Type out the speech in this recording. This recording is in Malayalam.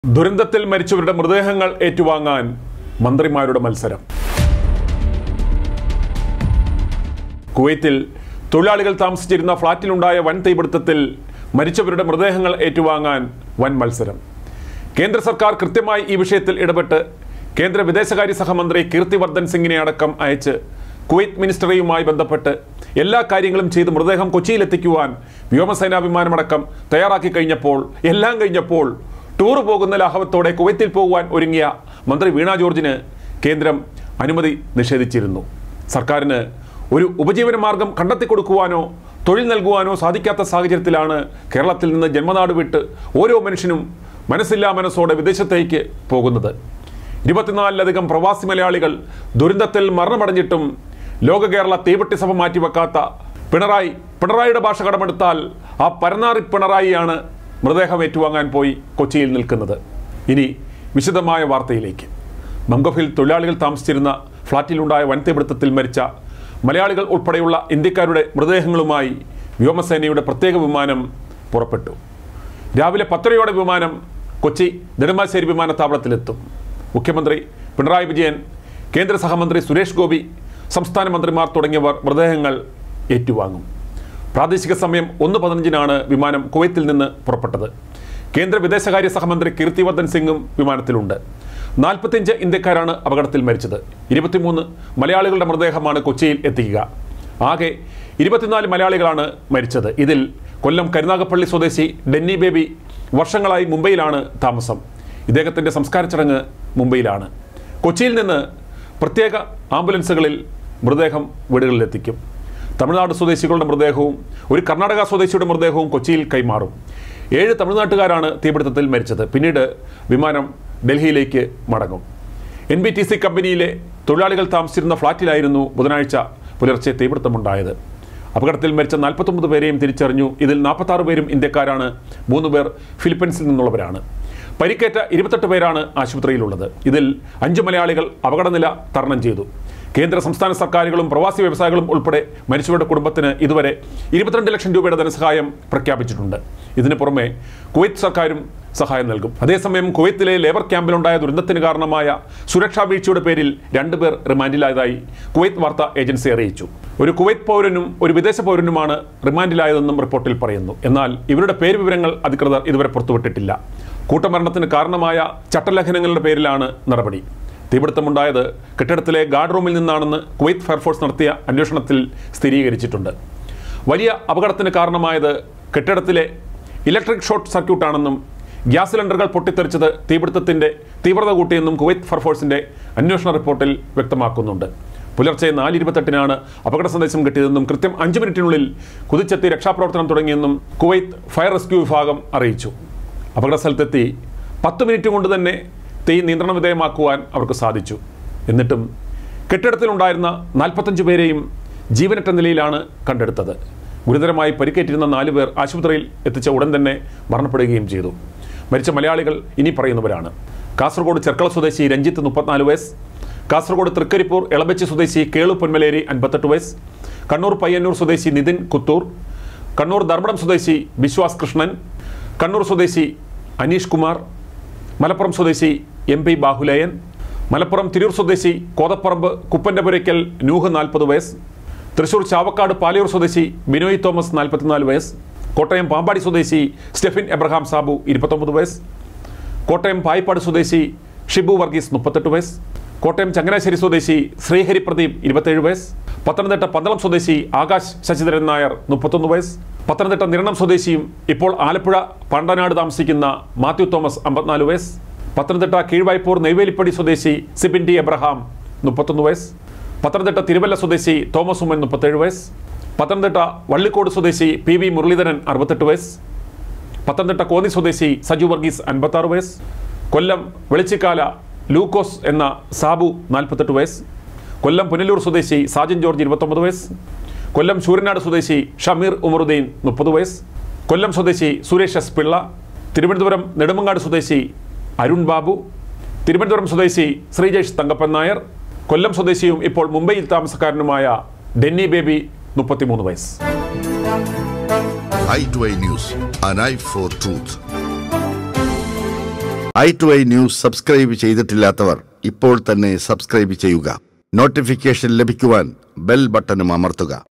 ദുരന്തത്തിൽ മരിച്ചവരുടെ മൃതദേഹങ്ങൾ ഏറ്റുവാങ്ങാൻ മന്ത്രിമാരുടെ മത്സരം കുവൈത്തിൽ തൊഴിലാളികൾ താമസിച്ചിരുന്ന ഫ്ളാറ്റിലുണ്ടായ വൻ തീപിടുത്തത്തിൽ മരിച്ചവരുടെ മൃതദേഹങ്ങൾ ഏറ്റുവാങ്ങാൻ വൻ മത്സരം കേന്ദ്ര സർക്കാർ കൃത്യമായി ഈ വിഷയത്തിൽ ഇടപെട്ട് കേന്ദ്ര വിദേശകാര്യ സഹമന്ത്രി കീർത്തിവർദ്ധൻ സിംഗിനെ അടക്കം അയച്ച് കുവൈത്ത് മിനിസ്റ്ററിയുമായി ബന്ധപ്പെട്ട് എല്ലാ കാര്യങ്ങളും ചെയ്ത് മൃതദേഹം കൊച്ചിയിലെത്തിക്കുവാൻ വ്യോമസേനാ വിമാനമടക്കം തയ്യാറാക്കി കഴിഞ്ഞപ്പോൾ എല്ലാം കഴിഞ്ഞപ്പോൾ ടൂർ പോകുന്ന ലാഘവത്തോടെ കുവൈത്തിൽ പോകുവാൻ ഒരുങ്ങിയ മന്ത്രി വീണ ജോർജിന് കേന്ദ്രം അനുമതി നിഷേധിച്ചിരുന്നു സർക്കാരിന് ഒരു ഉപജീവന മാർഗം കണ്ടെത്തി കൊടുക്കുവാനോ തൊഴിൽ നൽകുവാനോ സാധിക്കാത്ത സാഹചര്യത്തിലാണ് കേരളത്തിൽ നിന്ന് ജന്മനാട് വിട്ട് ഓരോ മനുഷ്യനും മനസ്സില്ലാ മനസ്സോടെ വിദേശത്തേക്ക് പോകുന്നത് ഇരുപത്തിനാലിലധികം പ്രവാസി മലയാളികൾ ദുരന്തത്തിൽ മരണമടഞ്ഞിട്ടും ലോക കേരള തീവട്ടി സഭ മാറ്റിവെക്കാത്ത പിണറായി പിണറായിയുടെ ഭാഷ കടമെടുത്താൽ ആ പരനാറി പിണറായിയാണ് മൃതദേഹം ഏറ്റുവാങ്ങാൻ പോയി കൊച്ചിയിൽ നിൽക്കുന്നത് ഇനി വിശദമായ വാർത്തയിലേക്ക് മംഗോഫിൽ തൊഴിലാളികൾ താമസിച്ചിരുന്ന ഫ്ളാറ്റിലുണ്ടായ വൻ തീപിടുത്തത്തിൽ മരിച്ച മലയാളികൾ ഉൾപ്പെടെയുള്ള ഇന്ത്യക്കാരുടെ മൃതദേഹങ്ങളുമായി വ്യോമസേനയുടെ പ്രത്യേക വിമാനം പുറപ്പെട്ടു രാവിലെ പത്തരയോടെ വിമാനം കൊച്ചി നെടുമ്പാശ്ശേരി വിമാനത്താവളത്തിലെത്തും മുഖ്യമന്ത്രി പിണറായി വിജയൻ കേന്ദ്ര സഹമന്ത്രി സുരേഷ് ഗോപി സംസ്ഥാന മന്ത്രിമാർ തുടങ്ങിയവർ മൃതദേഹങ്ങൾ ഏറ്റുവാങ്ങും പ്രാദേശിക സമയം ഒന്ന് പതിനഞ്ചിനാണ് വിമാനം കുവൈത്തിൽ നിന്ന് പുറപ്പെട്ടത് കേന്ദ്ര വിദേശകാര്യ സഹമന്ത്രി കീർത്തിവർദ്ധൻ സിംഗും വിമാനത്തിലുണ്ട് നാൽപ്പത്തിയഞ്ച് ഇന്ത്യക്കാരാണ് അപകടത്തിൽ മരിച്ചത് ഇരുപത്തിമൂന്ന് മലയാളികളുടെ മൃതദേഹമാണ് കൊച്ചിയിൽ എത്തിക്കുക ആകെ ഇരുപത്തിനാല് മലയാളികളാണ് മരിച്ചത് ഇതിൽ കൊല്ലം കരുനാഗപ്പള്ളി സ്വദേശി ഡെന്നി ബേബി വർഷങ്ങളായി മുംബൈയിലാണ് താമസം ഇദ്ദേഹത്തിൻ്റെ സംസ്കാര ചടങ്ങ് മുംബൈയിലാണ് കൊച്ചിയിൽ നിന്ന് പ്രത്യേക ആംബുലൻസുകളിൽ മൃതദേഹം വീടുകളിലെത്തിക്കും തമിഴ്നാട് സ്വദേശികളുടെ മൃതദേഹവും ഒരു കർണാടക സ്വദേശിയുടെ മൃതദേഹവും കൊച്ചിയിൽ കൈമാറും ഏഴ് തമിഴ്നാട്ടുകാരാണ് തീപിടുത്തത്തിൽ മരിച്ചത് പിന്നീട് വിമാനം ഡൽഹിയിലേക്ക് മടങ്ങും എൻ ബി ടി സി കമ്പനിയിലെ തൊഴിലാളികൾ താമസിച്ചിരുന്ന ഫ്ളാറ്റിലായിരുന്നു ബുധനാഴ്ച പുലർച്ചെ തീപിടുത്തമുണ്ടായത് അപകടത്തിൽ മരിച്ച നാൽപ്പത്തൊമ്പത് പേരെയും തിരിച്ചറിഞ്ഞു ഇതിൽ നാൽപ്പത്താറ് പേരും ഇന്ത്യക്കാരാണ് മൂന്ന് പേർ ഫിലിപ്പീൻസിൽ നിന്നുള്ളവരാണ് പരിക്കേറ്റ ഇരുപത്തെട്ട് പേരാണ് ആശുപത്രിയിലുള്ളത് ഇതിൽ അഞ്ച് മലയാളികൾ അപകടനില തരണം ചെയ്തു കേന്ദ്ര സംസ്ഥാന സർക്കാരുകളും പ്രവാസി വ്യവസായികളും ഉൾപ്പെടെ മരിച്ചവരുടെ കുടുംബത്തിന് ഇതുവരെ ഇരുപത്തിരണ്ട് ലക്ഷം രൂപയുടെ ധനസഹായം പ്രഖ്യാപിച്ചിട്ടുണ്ട് ഇതിനു പുറമെ കുവൈത്ത് സർക്കാരും സഹായം നൽകും അതേസമയം കുവൈത്തിലെ ലേബർ ക്യാമ്പിലുണ്ടായ ദുരന്തത്തിന് കാരണമായ സുരക്ഷാ വീഴ്ചയുടെ പേരിൽ രണ്ടുപേർ റിമാൻഡിലായതായി കുവൈത്ത് വാർത്താ ഏജൻസി അറിയിച്ചു ഒരു കുവൈത്ത് പൗരനും ഒരു വിദേശ പൗരനുമാണ് റിമാൻഡിലായതെന്നും റിപ്പോർട്ടിൽ പറയുന്നു എന്നാൽ ഇവരുടെ പേര് വിവരങ്ങൾ അധികൃതർ ഇതുവരെ പുറത്തുവിട്ടിട്ടില്ല കൂട്ടമരണത്തിന് കാരണമായ ചട്ടലംഘനങ്ങളുടെ പേരിലാണ് നടപടി തീപിടുത്തമുണ്ടായത് കെട്ടിടത്തിലെ ഗാർഡ് റൂമിൽ നിന്നാണെന്ന് കുവൈത്ത് ഫയർഫോഴ്സ് നടത്തിയ അന്വേഷണത്തിൽ സ്ഥിരീകരിച്ചിട്ടുണ്ട് വലിയ അപകടത്തിന് കാരണമായത് കെട്ടിടത്തിലെ ഇലക്ട്രിക് ഷോർട്ട് സർക്യൂട്ടാണെന്നും ഗ്യാസ് സിലിണ്ടറുകൾ പൊട്ടിത്തെറിച്ചത് തീപിടുത്തത്തിന്റെ തീവ്രത കൂട്ടിയെന്നും കുവൈത്ത് ഫയർഫോഴ്സിന്റെ അന്വേഷണ റിപ്പോർട്ടിൽ വ്യക്തമാക്കുന്നുണ്ട് പുലർച്ചെ നാല് ഇരുപത്തെട്ടിനാണ് അപകട സന്ദേശം കിട്ടിയതെന്നും കൃത്യം അഞ്ച് മിനിറ്റിനുള്ളിൽ കുതിച്ചെത്തി രക്ഷാപ്രവർത്തനം തുടങ്ങിയെന്നും കുവൈത്ത് ഫയർ റെസ്ക്യൂ വിഭാഗം അറിയിച്ചു അപകട സ്ഥലത്തെത്തി പത്ത് മിനിറ്റ് കൊണ്ട് തന്നെ തീ നിയന്ത്രണ വിധേയമാക്കുവാൻ അവർക്ക് സാധിച്ചു എന്നിട്ടും കെട്ടിടത്തിലുണ്ടായിരുന്ന നാൽപ്പത്തഞ്ച് പേരെയും ജീവനറ്റ നിലയിലാണ് കണ്ടെടുത്തത് ഗുരുതരമായി പരിക്കേറ്റിരുന്ന നാല് പേർ ആശുപത്രിയിൽ എത്തിച്ച ഉടൻ തന്നെ മരണപ്പെടുകയും ചെയ്തു മരിച്ച മലയാളികൾ ഇനി പറയുന്നവരാണ് കാസർഗോഡ് ചെർക്കള സ്വദേശി രഞ്ജിത്ത് മുപ്പത്തിനാല് വയസ്സ് കാസർഗോഡ് തൃക്കരിപ്പൂർ എളബച്ചി സ്വദേശി കേളു പൊന്മലേരി അൻപത്തെട്ട് വയസ്സ് കണ്ണൂർ പയ്യന്നൂർ സ്വദേശി നിതിൻ കുത്തൂർ കണ്ണൂർ ധർമ്മടം സ്വദേശി ബിശ്വാസ് കൃഷ്ണൻ കണ്ണൂർ സ്വദേശി അനീഷ് കുമാർ മലപ്പുറം സ്വദേശി എം പി ബാഹുലയൻ മലപ്പുറം തിരൂർ സ്വദേശി കോതപ്പറമ്പ് കുപ്പൻ്റെപുരയ്ക്കൽ നൂഹ് നാൽപ്പത് വയസ്സ് തൃശൂർ ചാവക്കാട് പാലയൂർ സ്വദേശി ബിനോയ് തോമസ് നാൽപ്പത്തിനാല് വയസ്സ് കോട്ടയം പാമ്പാടി സ്വദേശി സ്റ്റെഫിൻ എബ്രഹാം സാബു ഇരുപത്തൊമ്പത് വയസ്സ് കോട്ടയം പായിപ്പാട് സ്വദേശി ഷിബു വർഗീസ് മുപ്പത്തെട്ട് വയസ്സ് കോട്ടയം ചങ്ങനാശ്ശേരി സ്വദേശി ശ്രീഹരി പ്രദീപ് ഇരുപത്തേഴ് വയസ്സ് പത്തനംതിട്ട പന്തളം സ്വദേശി ആകാശ് ശശിധരൻ നായർ മുപ്പത്തൊന്ന് വയസ്സ് പത്തനംതിട്ട നിരണം സ്വദേശിയും ഇപ്പോൾ ആലപ്പുഴ പണ്ടനാട് താമസിക്കുന്ന മാത്യു തോമസ് അമ്പത്തിനാല് വയസ്സ് പത്തനംതിട്ട കീഴ്വായ്പൂർ നെയ്വേലിപ്പടി സ്വദേശി സിബിൻ ടി എബ്രഹാം മുപ്പത്തൊന്ന് വയസ്സ് പത്തനംതിട്ട തിരുവല്ല സ്വദേശി തോമസ് ഉമ്മൻ മുപ്പത്തേഴ് വയസ്സ് പത്തനംതിട്ട വള്ളിക്കോട് സ്വദേശി പി വി മുരളീധരൻ അറുപത്തെട്ട് വയസ്സ് പത്തനംതിട്ട കോന്നി സ്വദേശി സജു വർഗീസ് അൻപത്താറ് വയസ്സ് കൊല്ലം വെളിച്ചിക്കാല ലൂക്കോസ് എന്ന സാബു നാൽപ്പത്തെട്ട് വയസ്സ് കൊല്ലം പുനലൂർ സ്വദേശി സാജൻ ജോർജ് ഇരുപത്തൊമ്പത് വയസ്സ് കൊല്ലം ശൂരനാട് സ്വദേശി ഷമീർ ഉമറുദ്ദീൻ മുപ്പത് വയസ്സ് കൊല്ലം സ്വദേശി സുരേഷ് എസ് പിള്ള തിരുവനന്തപുരം നെടുമങ്ങാട് സ്വദേശി അരുൺ ബാബു തിരുവനന്തപുരം സ്വദേശി ശ്രീജേഷ് തങ്കപ്പൻ നായർ കൊല്ലം സ്വദേശിയും ഇപ്പോൾ മുംബൈയിൽ താമസക്കാരനുമായ ഡെന്നി ബേബി മുപ്പത്തിമൂന്ന് വയസ്സ് i2i News, an eye for truth. Eye to eye news subscribe ചെയ്തിട്ടില്ലാത്തവർ ഇപ്പോൾ തന്നെ സബ്സ്ക്രൈബ് ചെയ്യുക നോട്ടിഫിക്കേഷൻ ലഭിക്കുവാൻ ബെൽ ബട്ടണും അമർത്തുക